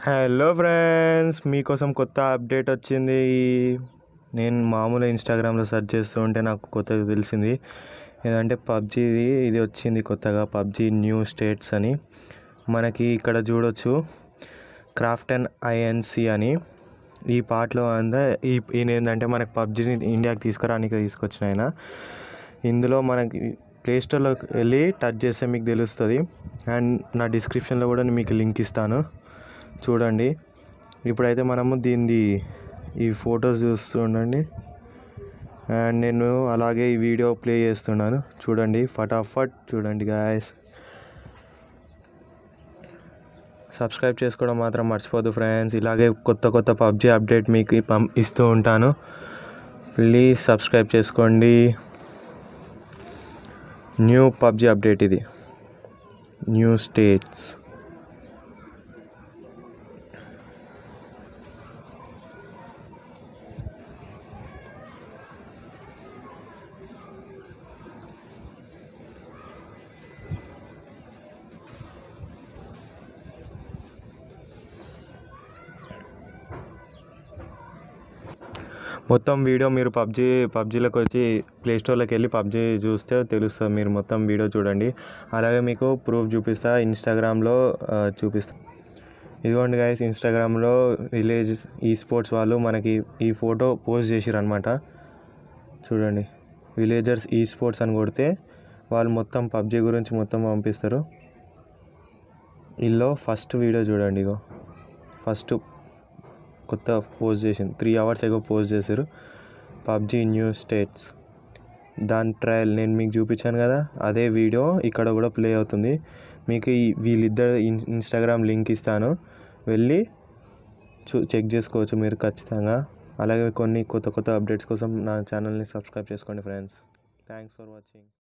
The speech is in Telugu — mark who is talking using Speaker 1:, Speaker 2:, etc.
Speaker 1: హలో ఫ్రెండ్స్ మీకోసం కొత్త అప్డేట్ వచ్చింది నేను మామూలు ఇన్స్టాగ్రామ్లో సెర్చ్ చేస్తూ ఉంటే నాకు కొత్తగా తెలిసింది ఏదంటే పబ్జీది ఇది వచ్చింది కొత్తగా పబ్జీ న్యూ స్టేట్స్ అని మనకి ఇక్కడ చూడొచ్చు క్రాఫ్ట్ అండ్ ఐఎన్సి అని ఈ పాటలో అందా ఈ ఈయన ఏంటంటే మనకి పబ్జీని ఇండియాకి తీసుకురానికి తీసుకొచ్చిన ఆయన ఇందులో మనకి ప్లే స్టోర్లోకి వెళ్ళి టచ్ చేస్తే మీకు తెలుస్తుంది అండ్ నా డిస్క్రిప్షన్లో కూడా నేను మీకు లింక్ ఇస్తాను చూడండి ఇప్పుడైతే మనము దీనిది ఈ ఫొటోస్ చూస్తూ ఉండండి అండ్ నేను అలాగే ఈ వీడియో ప్లే చేస్తున్నాను చూడండి ఫటాఫట్ చూడండి గాయస్ సబ్స్క్రైబ్ చేసుకోవడం మాత్రం మర్చిపోదు ఫ్రెండ్స్ ఇలాగే కొత్త కొత్త పబ్జీ అప్డేట్ మీకు పం ఇస్తూ ఉంటాను ప్లీజ్ సబ్స్క్రైబ్ చేసుకోండి న్యూ పబ్జీ అప్డేట్ ఇది న్యూ స్టేట్స్ మొత్తం వీడియో మీరు పబ్జీ పబ్జీలోకి వచ్చి ప్లే స్టోర్లోకి వెళ్ళి పబ్జీ చూస్తే తెలుస్తుంది మీరు మొత్తం వీడియో చూడండి అలాగే మీకు ప్రూఫ్ చూపిస్తా ఇన్స్టాగ్రామ్లో ఆ, చూపిస్తా ఇదిగోండి గైస్ ఇన్స్టాగ్రామ్లో విలేజ్ ఈ స్పోర్ట్స్ వాళ్ళు మనకి ఈ ఫోటో పోస్ట్ చేసిరు అనమాట చూడండి విలేజర్స్ ఈ స్పోర్ట్స్ అని కొడితే వాళ్ళు మొత్తం పబ్జీ గురించి మొత్తం పంపిస్తారు ఇల్లో ఫస్ట్ వీడియో చూడండి ఇగో ఫస్ట్ కొత్త పోస్ట్ చేసింది త్రీ అవర్స్ ఎగో పోస్ట్ చేశారు పబ్జీ న్యూ స్టేట్స్ దాని ట్రయల్ నేను మీకు చూపించాను కదా అదే వీడియో ఇక్కడ కూడా ప్లే అవుతుంది మీకు ఈ వీళ్ళిద్దరు ఇన్ ఇన్స్టాగ్రామ్ లింక్ ఇస్తాను వెళ్ళి చూ చెక్ చేసుకోవచ్చు మీరు ఖచ్చితంగా అలాగే కొన్ని కొత్త కొత్త అప్డేట్స్ కోసం నా ఛానల్ని సబ్స్క్రైబ్ చేసుకోండి ఫ్రెండ్స్ థ్యాంక్స్ ఫర్ వాచింగ్